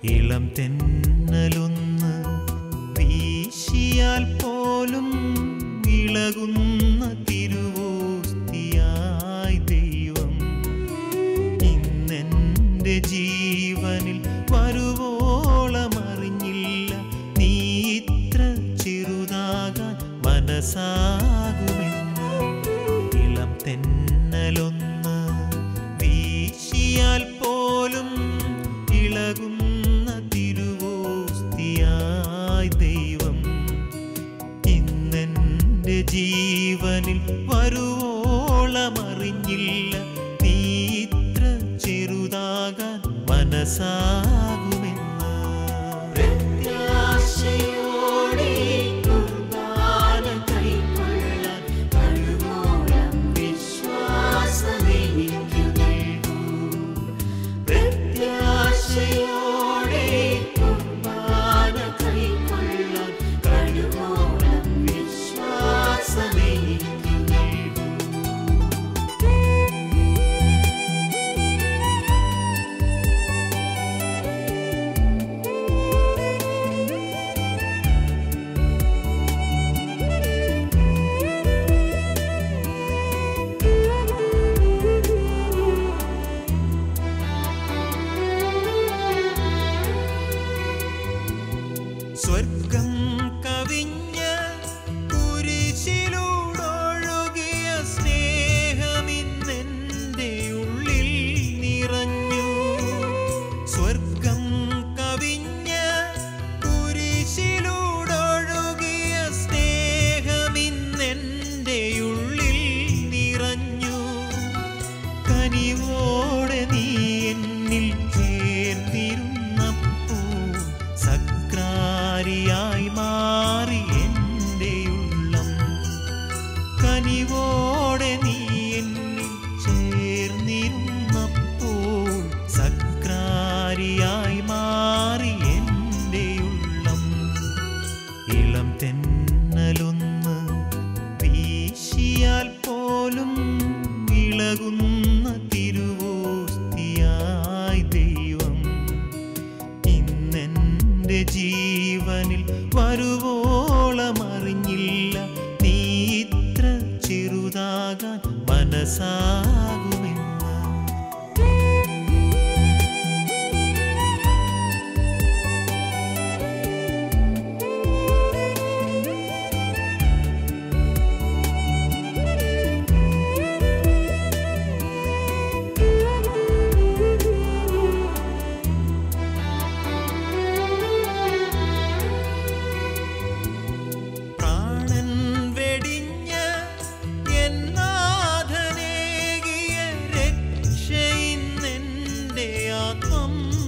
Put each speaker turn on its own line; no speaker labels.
ഇളം തെന്നലൊന്ന് വീശിയാൽ പോലും ഇളകുന്ന തിരുവോസ്തിയായി ദൈവം ഇന്നെന്റെ ജീവനിൽ വരുവോളമറിഞ്ഞില്ല നീ ഇത്ര ചെറുതാകാൻ മനസ്സാകുമെന്ന് ഇളം തെന്നലൊന്ന് വീശിയാൽ പോലും ഇളകുന്ന തിരുവോസ്തിയായി ദൈവം ഇന്നെന്റെ ജീവനിൽ വരുവോളമറിഞ്ഞില്ല നീ ഇത്ര ചെറുതാകാൻ മനസ്സാകുമെന്ന് പ്രത്യാശയോടെ കുർബാന കൈക്കൊള്ളാൻ കഴിവോളം വിശ്വാസമെനിക്കു നൽകൂ. പ്രത്യാശയോടെ കുർബാന കൈക്കൊള്ളാൻ കഴിവോളം വിശ്വാസമെനിക്കു നൽകൂ. സ്വർഗം കവിഞ്ഞ കുരിശിലൂടൊഴുകിയ സ്നേഹമിന്നെന്റെ ഉള്ളിൽ നിറഞ്ഞു സ്വർഗം കവിഞ്ഞ കുരിശിലൂടൊഴുകിയ സ്നേഹമിന്നെന്റെ ഉള്ളിൽ നിറഞ്ഞു കനിവോടെ നീ എന്നിൽ ചേർന്നിരുന്നപ്പോ സക്രാരിയായി മാറി എൻ്റെ ഉള്ളം കനിവോടെ നീ എന്നിൽ ചേർന്നിരുന്നപ്പോൾ സക്രാരിയായി മാറി എൻ്റെ ഉള്ളം ഇളം തെന്നലൊന്ന് വീശിയാൽ പോലും ഇളകുന്ന തിരുവോസ്തിയായി ദൈവം ഇന്നെന്റെ ജീവനിൽ വരുവോളമറിഞ്ഞില്ല നീ ഇത്ര ചെറുതാകാൻ മനസ്സാകുമെന്ന് പ്രാണൻ വെടിഞ്ഞ എന്നാഥനേകിയ രക്ഷയിന്നെന്റെ ആത്മം